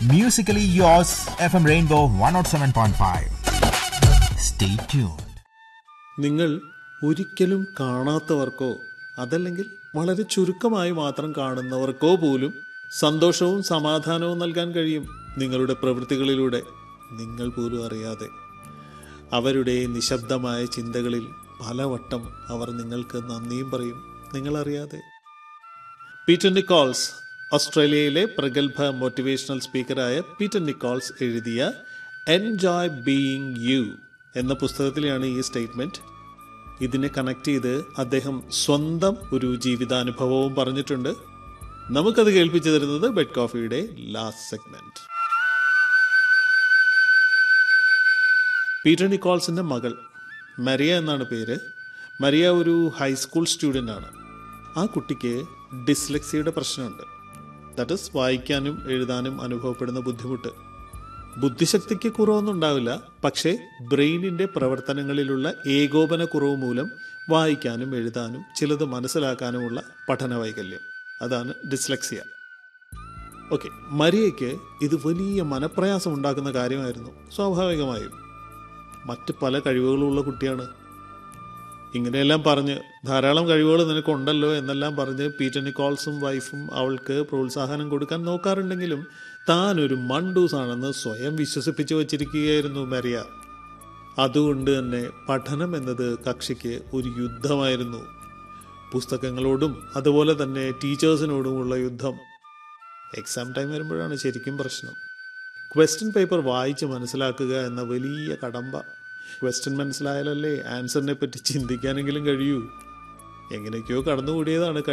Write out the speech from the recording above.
Musically yours, FM Rainbow 107.5. Stay tuned. നിങ്ങൾ ഒരിക്കലും കാണാത്തവർക്കോ അതല്ലെങ്കിൽ വളരെ ചുരുക്കമായി മാത്രം കാണുന്നവർക്കോ പോലും സന്തോഷവും സമാധാനവും നൽകാൻ കഴിയും നിങ്ങളുടെ പ്രവൃത്തികളിലൂടെ നിങ്ങൾ പോലും അറിയാതെ അവരുടെ നിശബ്ദമായ ചിന്തകളിൽ പലവട്ടം അവർ നിങ്ങൾക്ക് നന്ദിയും പറയും നിങ്ങളറിയാതെ പീറ്റർ നിക്കോൾസ് ഓസ്ട്രേലിയയിലെ പ്രഗത്ഭ മോട്ടിവേഷണൽ സ്പീക്കറായ പീറ്റർ നിക്കോൾസ് എഴുതിയ എൻജോയ് ബീയിങ് യു എന്ന പുസ്തകത്തിലാണ് ഈ സ്റ്റേറ്റ്മെന്റ് ഇതിനെ കണക്ട് ചെയ്ത് അദ്ദേഹം സ്വന്തം ഒരു ജീവിതാനുഭവവും പറഞ്ഞിട്ടുണ്ട് നമുക്കത് കേൾപ്പിച്ചു തരുന്നത് ബെഡ് കോഫിയുടെ ലാസ്റ്റ് സെഗ്മെന്റ് പീറ്റർ നിക്കോൾസിന്റെ മകൾ മരിയ എന്നാണ് പേര് മരിയ ഒരു ഹൈസ്കൂൾ സ്റ്റുഡൻ്റ് ആണ് ആ കുട്ടിക്ക് ഡിസ്ലെക്സിയുടെ പ്രശ്നമുണ്ട് ദാറ്റ് ഇസ് വായിക്കാനും എഴുതാനും അനുഭവപ്പെടുന്ന ബുദ്ധിമുട്ട് ബുദ്ധിശക്തിക്ക് കുറവൊന്നും ഉണ്ടാവില്ല പക്ഷേ ബ്രെയിനിന്റെ പ്രവർത്തനങ്ങളിലുള്ള ഏകോപന കുറവ് മൂലം വായിക്കാനും എഴുതാനും ചിലത് മനസ്സിലാക്കാനുമുള്ള പഠന വൈകല്യം അതാണ് ഡിസ്ലെക്സിയ ഓക്കെ മരിയയ്ക്ക് ഇത് വലിയ മനപ്രയാസം ഉണ്ടാക്കുന്ന കാര്യമായിരുന്നു സ്വാഭാവികമായും മറ്റ് പല കഴിവുകളുള്ള കുട്ടിയാണ് ഇങ്ങനെയെല്ലാം പറഞ്ഞ് ധാരാളം കഴിവുകൾ നിനക്കുണ്ടല്ലോ എന്നെല്ലാം പറഞ്ഞ് പീറ്റർ നിക്കോൾസും വൈഫും അവൾക്ക് പ്രോത്സാഹനം കൊടുക്കാൻ നോക്കാറുണ്ടെങ്കിലും താൻ ഒരു മണ്ടൂസ് ആണെന്ന് സ്വയം വിശ്വസിപ്പിച്ചു വച്ചിരിക്കുകയായിരുന്നു മരിയ അതുകൊണ്ട് തന്നെ പഠനം എന്നത് കക്ഷിക്ക് ഒരു യുദ്ധമായിരുന്നു പുസ്തകങ്ങളോടും അതുപോലെ തന്നെ ടീച്ചേഴ്സിനോടുമുള്ള യുദ്ധം എക്സാം ടൈം വരുമ്പോഴാണ് ശരിക്കും പ്രശ്നം ക്വസ്റ്റ്യൻ പേപ്പർ വായിച്ച് മനസ്സിലാക്കുക എന്ന വലിയ കടമ്പ ക്വസ്റ്റ്യൻ മനസ്സിലായാലല്ലേ ആൻസറിനെ പറ്റി ചിന്തിക്കാനെങ്കിലും കഴിയൂ എങ്ങനെയൊക്കെയോ കടന്നുകൂടിയതാണ്